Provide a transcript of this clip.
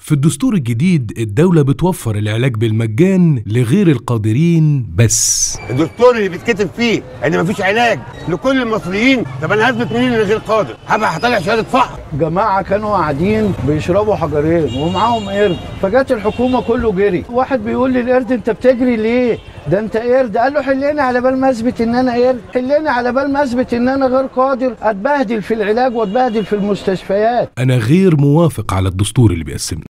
في الدستور الجديد الدولة بتوفر العلاج بالمجان لغير القادرين بس الدستور اللي بيتكتب فيه ان مفيش علاج لكل المصريين طب انا هثبت منين ان غير قادر هبقى هطلع شهاده فقر جماعة كانوا قاعدين بيشربوا حجرين ومعاهم قرد فجت الحكومة كله جري واحد بيقول لي القرد انت بتجري ليه ده انت قرد قال له حليني على بال ما اثبت ان انا قرد حليني على بال ما اثبت ان انا غير قادر اتبهدل في العلاج واتبهدل في المستشفيات أنا غير موافق على الدستور اللي بيقسمنا